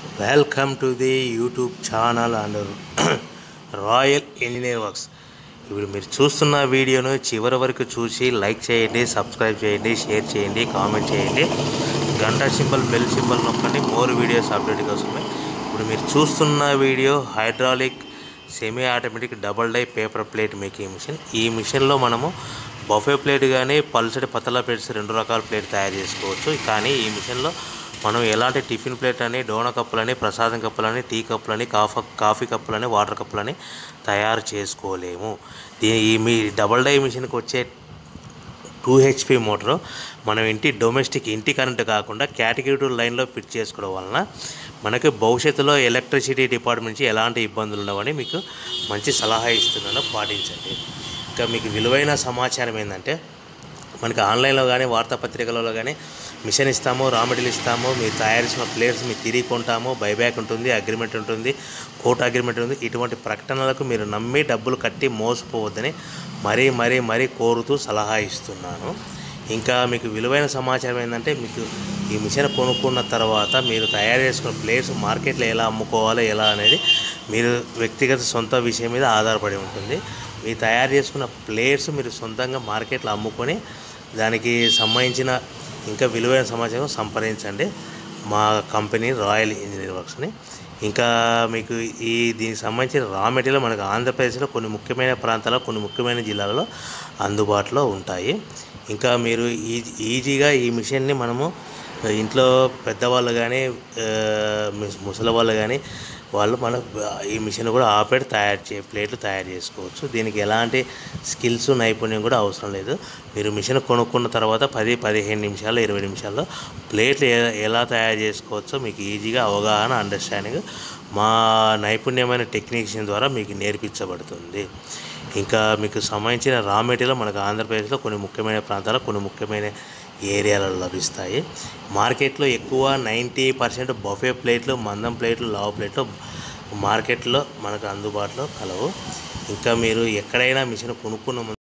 welcome to the YouTube channel and royal engineer works ఇప్పుడు మీరు చూస్తున్న వీడియోను చివరి వరకు చూసి లైక్ చేయండి సబ్స్క్రైబ్ చేయండి షేర్ చేయండి కామెంట్ చేయండి గంట సింబల్ బెల్ సింబల్ నొక్కండి మోర్ వీడియోస్ అప్డేట్ కోసమే ఇప్పుడు మీరు చూస్తున్న video hydraulic semi automatic double die paper plate making machine ఈ మిషన్లో మనము బఫే ప్లేట్ కానీ పల్సటి పతలా ప్లేట్స్ రెండు రకాల ప్లేట్ తయారు చేసుకోవచ్చు కానీ ఈ మిషన్లో మనం ఎలాంటి టిఫిన్ ప్లేట్ అని డోన కప్పులని ప్రసాదం కప్పులని టీ కప్పులని కాఫీ కాఫీ కప్పులని వాటర్ కప్పులని తయారు చేసుకోలేము దీ ఈ మీ డబల్ డై మిషన్కి వచ్చే టూ హెచ్పి మోటార్ మనం ఇంటి డొమెస్టిక్ ఇంటి కరెంట్ కాకుండా కేటగిరీ టూ లైన్లో ఫిట్ చేసుకోవడం వలన మనకి భవిష్యత్తులో ఎలక్ట్రిసిటీ డిపార్ట్మెంట్ నుంచి ఎలాంటి ఇబ్బందులు ఉండవని మీకు మంచి సలహా ఇస్తున్నాను పాటించండి ఇంకా మీకు విలువైన సమాచారం ఏంటంటే మనకి ఆన్లైన్లో కానీ వార్తాపత్రికలలో కానీ మిషన్ ఇస్తాము రా మెటీరియల్ ఇస్తాము మీరు తయారు చేసిన ప్లేట్స్ మీరు తిరిగి కొంటాము బైబ్యాక్ ఉంటుంది అగ్రిమెంట్ ఉంటుంది కోర్టు అగ్రిమెంట్ ఉంది ఇటువంటి ప్రకటనలకు మీరు నమ్మి డబ్బులు కట్టి మోసపోవద్దని మరీ మరీ మరీ కోరుతూ సలహా ఇస్తున్నాను ఇంకా మీకు విలువైన సమాచారం ఏంటంటే మీకు ఈ మిషన్ కొనుక్కున్న తర్వాత మీరు తయారు చేసుకున్న ప్లేట్స్ మార్కెట్లో ఎలా అమ్ముకోవాలో ఎలా అనేది మీరు వ్యక్తిగత సొంత విషయం మీద ఆధారపడి ఉంటుంది మీరు తయారు చేసుకున్న ప్లేట్స్ మీరు సొంతంగా మార్కెట్లో అమ్ముకొని దానికి సంబంధించిన ఇంకా విలువైన సమాచారం సంప్రదించండి మా కంపెనీ రాయల్ ఇంజనీర్ వర్క్స్ని ఇంకా మీకు ఈ దీనికి సంబంధించిన రా మెటీరియల్ మనకు ఆంధ్రప్రదేశ్లో కొన్ని ముఖ్యమైన ప్రాంతాల్లో కొన్ని ముఖ్యమైన జిల్లాలలో అందుబాటులో ఉంటాయి ఇంకా మీరు ఈ ఈజీగా ఈ మిషన్ని మనము ఇంట్లో పెద్దవాళ్ళు కానీ ముసలి వాళ్ళు కానీ వాళ్ళు మన ఈ మిషన్ కూడా ఆపరేట్ తయారు చే ప్లేట్లు తయారు చేసుకోవచ్చు దీనికి ఎలాంటి స్కిల్స్ నైపుణ్యం కూడా అవసరం లేదు మీరు మిషన్ కొనుక్కున్న తర్వాత పది పదిహేను నిమిషాలు ఇరవై నిమిషాల్లో ప్లేట్లు ఎ- ఎలా తయారు చేసుకోవచ్చో మీకు ఈజీగా అవగాహన అండర్స్టాండింగ్ మా నైపుణ్యమైన టెక్నీషియన్ ద్వారా మీకు నేర్పించబడుతుంది ఇంకా మీకు సంబంధించిన రా మెటీరియల్ మనకు ఆంధ్రప్రదేశ్లో కొన్ని ముఖ్యమైన ప్రాంతాల్లో కొన్ని ముఖ్యమైన ఏరియాలలో లభిస్తాయి మార్కెట్లో ఎక్కువ నైంటీ పర్సెంట్ బఫే ప్లేట్లు మందం ప్లేట్లు లావు ప్లేట్లు మార్కెట్లో మనకు అందుబాటులో కలవు ఇంకా మీరు ఎక్కడైనా మిషన్ కొనుక్కున్న ముందు